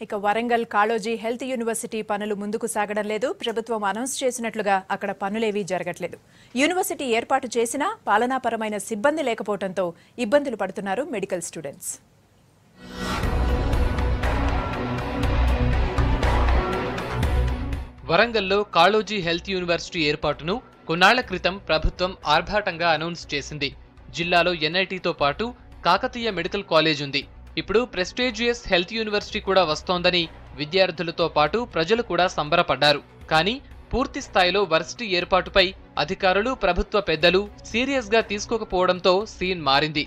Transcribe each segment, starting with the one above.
ఇక Warangal Kaloji health university పనులు ముందుకు సాగడం లేదు ప్రభుత్వం అనౌన్స్ చేసినట్లుగా అక్కడ పనులేవీ జరగట్లేదు యూనివర్సిటీ ఏర్పాటు చేసినా పాలనాపరమైన సిబ్బంది లేకపోవడంతో ఇబ్బందులు పడుతున్నారు మెడికల్ స్టూడెంట్స్ వరంగల్లో కాళోజీ హెల్త్ యూనివర్సిటీ ఏర్పాటును కొన్నాళ్ల క్రితం ప్రభుత్వం ఆర్భాటంగా అనౌన్స్ చేసింది జిల్లాలో ఎన్ఐటితో పాటు కాకతీయ మెడికల్ కాలేజ్ ఉంది ఇప్పుడు ప్రెస్టేజియస్ హెల్త్ యూనివర్సిటీ కూడా వస్తోందని విద్యార్థులతో పాటు ప్రజలు కూడా సంబరపడ్డారు కానీ పూర్తి స్థాయిలో వర్సిటీ ఏర్పాటుపై అధికారులు ప్రభుత్వ పెద్దలు సీరియస్ గా తీసుకోకపోవడంతో సీన్ మారింది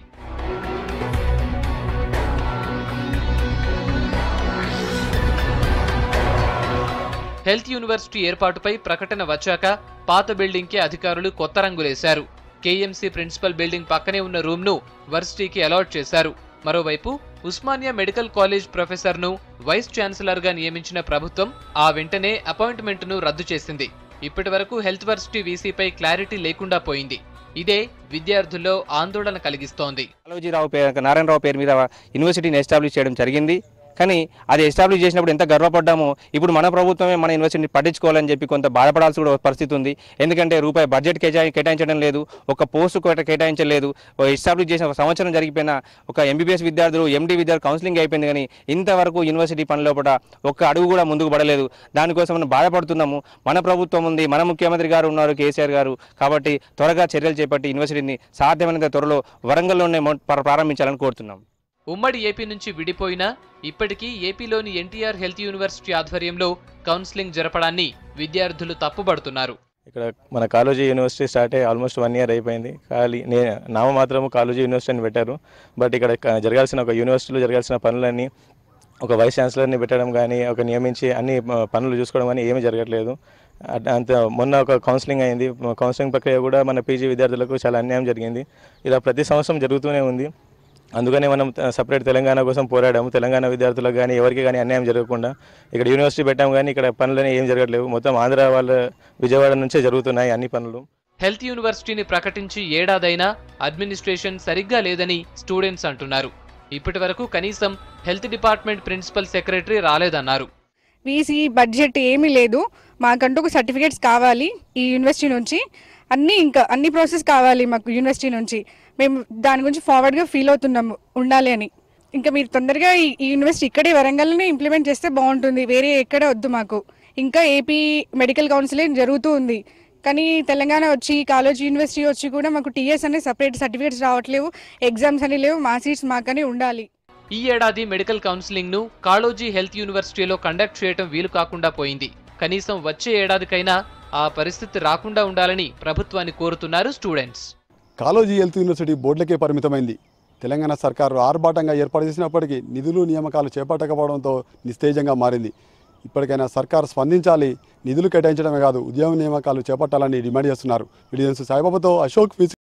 హెల్త్ యూనివర్సిటీ ఏర్పాటుపై ప్రకటన వచ్చాక పాత బిల్డింగ్కి అధికారులు కొత్త రంగులేశారు కేఎంసీ ప్రిన్సిపల్ బిల్డింగ్ పక్కనే ఉన్న రూమ్ ను వర్సిటీకి అలాట్ చేశారు మరోవైపు ఉస్మానియా మెడికల్ కాలేజ్ ప్రొఫెసర్ను వైస్ ఛాన్సలర్ గా నియమించిన ప్రభుత్వం ఆ వెంటనే అపాయింట్మెంట్ ను రద్దు చేసింది ఇప్పటి వరకు హెల్త్ వర్సిటీ వీసీపై క్లారిటీ లేకుండా పోయింది ఇదే విద్యార్థుల్లో ఆందోళన కలిగిస్తోంది కాళోజీరావు పేరు నారాయణరావు పేరు మీద యూనివర్సిటీని ఎస్టాబ్లిష్ చేయడం జరిగింది కానీ అది ఎస్టాబ్లిష్ చేసినప్పుడు ఎంత గర్వపడ్డామో ఇప్పుడు మన ప్రభుత్వమే మన యూనివర్సిటీని పట్టించుకోవాలని చెప్పి కొంత బాధపడాల్సి కూడా పరిస్థితి ఉంది ఎందుకంటే రూపాయి బడ్జెట్ కేటాయి కేటాయించడం లేదు ఒక పోస్టు కేటా- కేటాయించలేదు ఎస్టాబ్లిష్ చేసిన ఒక సంవత్సరం జరిగిపోయిన ఒక ఎంబీబీఎస్ విద్యార్థులు ఎండీ విద్యార్థులు కౌన్సిలింగ్ అయిపోయింది కానీ ఇంతవరకు యూనివర్సిటీ పని లోపల ఒక్క అడుగు కూడా ముందుకు పడలేదు దానికోసం మనం బాధపడుతున్నాము మన ప్రభుత్వం ఉంది మన ముఖ్యమంత్రి గారు ఉన్నారు కేసీఆర్ గారు కాబట్టి త్వరగా చర్యలు చేపట్టి యూనివర్సిటీని సాధ్యమైనంత త్వరలో వరంగల్లోనే మొ- ప్ర- ప్రారంభించాలని కోరుతున్నాం ఉమ్మడి ఏపీ నుంచి విడిపోయినా ఇప్పటికీ ఏపీలోని ఎన్టీఆర్ హెల్త్ యూనివర్సిటీ ఆధ్వర్యంలో కౌన్సిలింగ్ జరపడాన్ని విద్యార్థులు తప్పుబడుతున్నారు ఇక్కడ మన కాలేజీ యూనివర్సిటీ స్టార్ట్ అయ్యి ఆల్మోస్ట్ వన్ ఇయర్ అయిపోయింది ఖాళీ నే నామ మాత్రము కాలేజీ యూనివర్సిటీ అని పెట్టారు బట్ ఇక్కడ క- జరగాల్సిన ఒక యూనివర్సిటీలో జరగాల్సిన పనులన్నీ ఒక వైస్ ఛాన్సలర్ని పెట్టడం కానీ ఒక నియమించి అన్ని ఆ, పనులు చూసుకోవడం కానీ ఏమీ జరగట్లేదు అట్- అంత మొన్న ఒక కౌన్సిలింగ్ అయింది కౌన్సిలింగ్ ప్రక్రియ కూడా మన పీజీ విద్యార్థులకు చాలా అన్యాయం జరిగింది ఇలా ప్రతి సంవత్సరం జరుగుతూనే ఉంది అందుకనే మనం సపరేట్ తెలంగాణ కోసం పోరాడాము తెలంగాణ విద్యార్థులకు కానీ ఎవరికి కానీ అన్యాయం జరగకుండా ఇక్కడ యూనివర్సిటీ పెట్టాము కానీ ఇక్కడ పనులని ఏం జరగట్లేవు మొత్తం ఆంధ్ర వాళ్ళ విజయవాడ నుంచే జరుగుతున్నాయి అన్ని పనులు హెల్త్ యూనివర్సిటీని ప్రకటించి ఏడాదైనా అడ్మినిస్ట్రేషన్ సరిగ్గా లేదని స్టూడెంట్స్ అంటున్నారు ఇప్పటి వరకు కనీసం హెల్త్ డిపార్ట్మెంట్ ప్రిన్సిపల్ సెక్రటరీ రాలేదన్నారు వీసీ బడ్జెట్ ఏమీ లేదు మాకంటూ ఒక సర్టిఫికేట్స్ కావాలి ఈ యూనివర్సిటీ నుంచి అన్ని ఇంకా అన్ని ప్రాసెస్ కావాలి మాకు యూనివర్సిటీ నుంచి మేము దాని గురించి ఫార్వర్డ్గా ఫీల్ అవుతున్నాము ఉండాలి అని ఇంకా మీరు తొందరగా ఈ ఈ యూనివర్సిటీ ఇక్కడే వరంగల్లోనే ఇంప్లిమెంట్ చేస్తే బాగుంటుంది వేరే ఎక్కడ వద్దు మాకు ఇంకా ఏపీ మెడికల్ కౌన్సిలింగ్ జరుగుతూ ఉంది కానీ తెలంగాణ వచ్చి కాలేజ్ యూనివర్సిటీ వచ్చి కూడా మాకు టీఎస్ అనే సపరేట్ సర్టిఫికేట్స్ రావట్లేవు ఎగ్జామ్స్ అని లేవు మా సీట్స్ మాకనే ఉండాలి ఈ ఏడాది మెడికల్ కౌన్సిలింగ్ ను కాళోజీ హెల్త్ యూనివర్సిటీలో కండక్ట్ చేయడం వీలు కాకుండా పోయింది కనీసం వచ్చే ఏడాదికైనా ఆ పరిస్థితి రాకుండా ఉండాలని ప్రభుత్వాన్ని కోరుతున్నారు స్టూడెంట్స్ కాలోజీ హెల్త్ యూనివర్సిటీ బోర్డులకే పరిమితమైంది తెలంగాణ సర్కారు ఆర్భాటంగా ఏర్పాటు చేసినప్పటికీ నిధులు నియామకాలు చేపట్టకపోవడంతో నిస్తేజంగా మారింది ఇప్పటికైనా సర్కారు స్పందించాలి నిధులు కేటాయించడమే కాదు ఉద్యోగ నియామకాలు చేపట్టాలని డిమాండ్ చేస్తున్నారు విడియన్స్ సాయిబాబాతో అశోక్